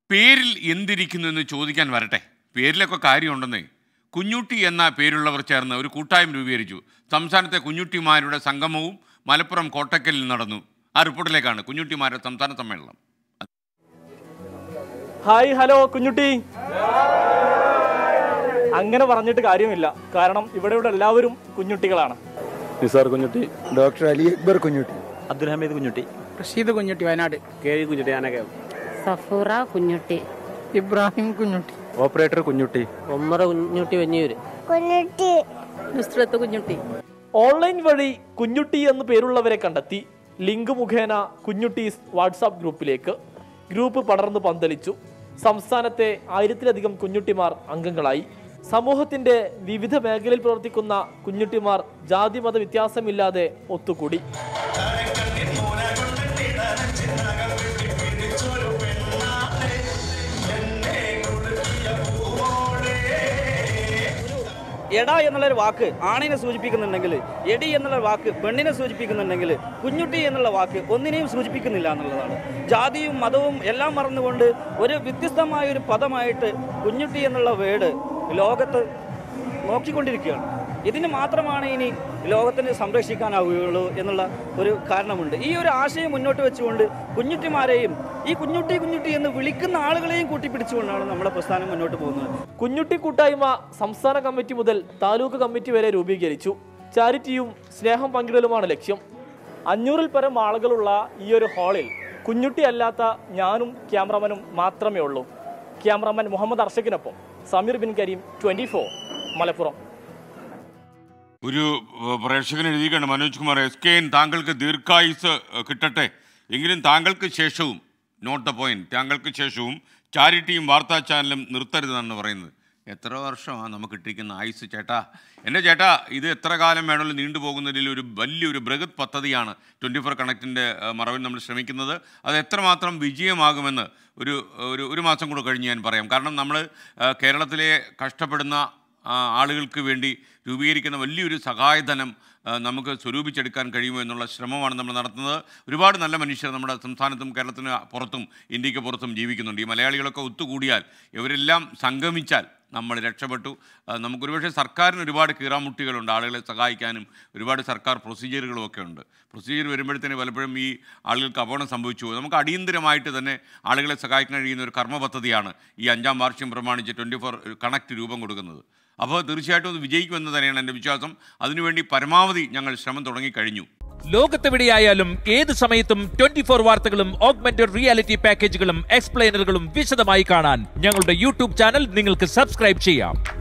പേരിൽ എന്തിരിക്കുന്നു എന്ന് ചോദിക്കാൻ വരട്ടെ പേരിലൊക്കെ കാര്യമുണ്ടെന്നേ കുഞ്ഞുട്ടി എന്ന പേരുള്ളവർ ചേർന്ന് ഒരു കൂട്ടായ്മ രൂപീകരിച്ചു സംസ്ഥാനത്തെ കുഞ്ഞുട്ടിമാരുടെ സംഗമവും മലപ്പുറം കോട്ടക്കലിൽ നടന്നു ആ റിപ്പോർട്ടിലേക്കാണ് കുഞ്ഞുട്ടിമാരുടെ സംസ്ഥാന സമ്മേളനം ഹായ് ഹലോ കുഞ്ഞുട്ടി അങ്ങനെ പറഞ്ഞിട്ട് കാര്യമില്ല കാരണം ഇവിടെയുള്ള എല്ലാവരും കുഞ്ഞുട്ടികളാണ് Nisar Kunjutty doctor Ali Akbar Kunjutty Abdul Hameed Kunjutty Rasheed Kunjutty Wayanad K V Kunjutty ആനക്കെ സഫൂറ കുഞ്ഞുട്ടി ഇബ്രാഹിം കുഞ്ഞുട്ടി ഓപ്പറേറ്റർ കുഞ്ഞുട്ടി ഒമ്മറ കുഞ്ഞുട്ടി വഞ്ഞൂര് കുഞ്ഞുട്ടി നുസ്രത്ത് കുഞ്ഞുട്ടി ഓൺലൈൻ വഴി കുഞ്ഞുട്ടി എന്ന് പേരുള്ളവരെ കണ്ടെത്തി ലിങ്ക് മുഖേന കുഞ്ഞുട്ടീസ് വാട്സാപ്പ് ഗ്രൂപ്പിലേക്ക് ഗ്രൂപ്പ് പടർന്നു പന്തലിച്ചു സംസ്ഥാനത്തെ ആയിരത്തിലധികം കുഞ്ഞുട്ടിമാർ അംഗങ്ങളായി സമൂഹത്തിന്റെ വിവിധ മേഖലയിൽ പ്രവർത്തിക്കുന്ന കുഞ്ഞുട്ടിമാർ ജാതി മത വ്യത്യാസമില്ലാതെ ഒത്തുകൂടി എട എന്നുള്ളൊരു വാക്ക് ആണിനെ സൂചിപ്പിക്കുന്നുണ്ടെങ്കിൽ എടി എന്നുള്ള വാക്ക് പെണ്ണിനെ സൂചിപ്പിക്കുന്നുണ്ടെങ്കിൽ കുഞ്ഞുട്ടി എന്നുള്ള വാക്ക് ഒന്നിനെയും സൂചിപ്പിക്കുന്നില്ല എന്നുള്ളതാണ് ജാതിയും മതവും എല്ലാം മറന്നുകൊണ്ട് ഒരു വ്യത്യസ്തമായ ഒരു പദമായിട്ട് കുഞ്ഞുട്ടി എന്നുള്ള വേർഡ് ലോകത്ത് നോക്കിക്കൊണ്ടിരിക്കുകയാണ് ഇതിന് മാത്രമാണ് ഇനി ലോകത്തിന് സംരക്ഷിക്കാനാവുകയുള്ളൂ എന്നുള്ള ഒരു കാരണമുണ്ട് ഈ ഒരു ആശയം മുന്നോട്ട് വെച്ചുകൊണ്ട് കുഞ്ഞുട്ടിമാരെയും ഈ കുഞ്ഞുട്ടി കുഞ്ഞുട്ടി എന്ന് വിളിക്കുന്ന ആളുകളെയും കൂട്ടിപ്പിടിച്ചുകൊണ്ടാണ് നമ്മുടെ പ്രസ്ഥാനം മുന്നോട്ട് പോകുന്നത് കുഞ്ഞുട്ടി കൂട്ടായ്മ സംസ്ഥാന കമ്മിറ്റി മുതൽ താലൂക്ക് കമ്മിറ്റി വരെ രൂപീകരിച്ചു ചാരിറ്റിയും സ്നേഹം പങ്കിടലുമാണ് ലക്ഷ്യം അഞ്ഞൂറിൽ പരം ആളുകളുള്ള ഈ ഒരു ഹാളിൽ കുഞ്ഞുട്ടി അല്ലാത്ത ഞാനും ക്യാമറമാനും മാത്രമേ ഉള്ളൂ ക്യാമറമാൻ മുഹമ്മദ് അർഷക്കിനൊപ്പം സമീർ ബിൻ കരീം ട്വന്റി മലപ്പുറം ഒരു ഏഹ്, പ്രേക്ഷകൻ എഴുതിയിട്ടുണ്ട് Manoj Kumar S K N താങ്കൾക്ക് ദീർഘായുസ് ഏഹ്, കിട്ടട്ടെ എങ്കിലും താങ്കൾക്ക് ശേഷവും നോട്ട് ദ പോയിന്റ് താങ്കൾക്ക് ശേഷവും ചാരിറ്റിയും വാർത്താ ചാനലും നിർത്തരുതെന്നാണ് പറയുന്നത് എത്ര വർഷമാണ് നമുക്ക് ഇട്ടിരിക്കുന്ന ആയുസ് ചേട്ടാ എൻ്റെ ചേട്ടാ ഇത് എത്ര കാലം വേണമല്ലോ നീണ്ടുപോകുന്നതിൽ ഒരു വലിയൊരു ബൃഹത് പദ്ധതിയാണ് ട്വൻറ്റി ഫോർ കണക്റ്റിൻ്റെ മറവിൽ നമ്മൾ ശ്രമിക്കുന്നത് അത് എത്രമാത്രം വിജയമാകുമെന്ന് ഒരു ഒരു ഒരു മാസം കൂടെ കഴിഞ്ഞ് ഞാൻ പറയാം കാരണം നമ്മൾ ഏഹ്, കേരളത്തിലെ കഷ്ടപ്പെടുന്ന ആ, ആളുകൾക്ക് വേണ്ടി രൂപീകരിക്കുന്ന വലിയൊരു സഹായധനം ആ, നമുക്ക് സ്വരൂപിച്ചെടുക്കാൻ കഴിയുമോ എന്നുള്ള ശ്രമമാണ് നമ്മൾ നടത്തുന്നത് ഒരുപാട് നല്ല മനുഷ്യർ നമ്മുടെ സംസ്ഥാനത്തും കേരളത്തിന് പുറത്തും ഇന്ത്യക്ക് പുറത്തും ജീവിക്കുന്നുണ്ട് ഈ മലയാളികളൊക്കെ ഒത്തുകൂടിയാൽ ഇവരെല്ലാം സംഗമിച്ചാൽ നമ്മൾ രക്ഷപ്പെട്ടു ആ, നമുക്ക് ഒരുപക്ഷെ സർക്കാരിന് ഒരുപാട് കീറാമുട്ടികളുണ്ട് ആളുകളെ സഹായിക്കാനും ഒരുപാട് സർക്കാർ പ്രൊസീജിയറുകളും ഒക്കെ ഉണ്ട് പ്രൊസീജിയർ വരുമ്പോഴത്തേന് പലപ്പോഴും ഈ ആളുകൾക്ക് അപകടം സംഭവിച്ചു പോകും നമുക്ക് അടിയന്തരമായിട്ട് തന്നെ ആളുകളെ സഹായിക്കാൻ കഴിയുന്ന ഒരു കർമ്മ പദ്ധതിയാണ് ഈ അഞ്ചാം വാർഷികം പ്രമാണിച്ച് ട്വൻറ്റി ഫോർ കണക്ട് രൂപം കൊടുക്കുന്നത് അപ്പോൾ തീർച്ചയായിട്ടും അത് വിജയിക്കുമെന്ന് തന്നെയാണ് എൻ്റെ വിശ്വാസം അതിനുവേണ്ടി പരമാവധി ഞങ്ങൾ ശ്രമം തുടങ്ങിക്കഴിഞ്ഞു ലോകത്തെവിടെയായാലും ഏത് സമയത്തും ട്വന്റി ഫോർ വാർത്തകളും ഓഗ്മെന്റഡ് റിയാലിറ്റി പാക്കേജുകളും എക്സ്പ്ലെയിനറുകളും വിശദമായി കാണാൻ ഞങ്ങളുടെ യൂട്യൂബ് ചാനൽ നിങ്ങൾക്ക് സബ്സ്ക്രൈബ് ചെയ്യാം